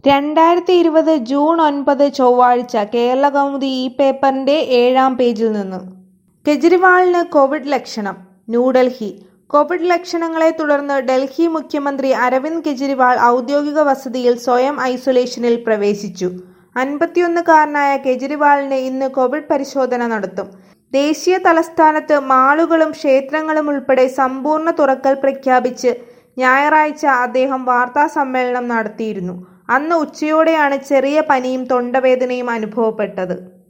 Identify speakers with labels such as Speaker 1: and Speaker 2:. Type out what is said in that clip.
Speaker 1: രണ്ടായിരത്തി ഇരുപത് ജൂൺ ഒൻപത് ചൊവ്വാഴ്ച കേരളകൗമുദി ഈ പേപ്പറിന്റെ ഏഴാം പേജിൽ നിന്ന് കെജ്രിവാളിന് കോവിഡ് ലക്ഷണം ന്യൂഡൽഹി കോവിഡ് ലക്ഷണങ്ങളെ തുടർന്ന് ഡൽഹി മുഖ്യമന്ത്രി അരവിന്ദ് കെജ്രിവാൾ ഔദ്യോഗിക വസതിയിൽ സ്വയം ഐസൊലേഷനിൽ പ്രവേശിച്ചു അൻപത്തിയൊന്നുകാരനായ കെജ്രിവാളിന് ഇന്ന് കോവിഡ് പരിശോധന നടത്തും ദേശീയ തലസ്ഥാനത്ത് മാളുകളും ക്ഷേത്രങ്ങളും ഉൾപ്പെടെ സമ്പൂർണ്ണ തുറക്കൽ പ്രഖ്യാപിച്ച് ഞായറാഴ്ച അദ്ദേഹം വാർത്താ സമ്മേളനം നടത്തിയിരുന്നു അന്ന് ഉച്ചയോടെയാണ് ചെറിയ പനിയും തൊണ്ടവേദനയും അനുഭവപ്പെട്ടത്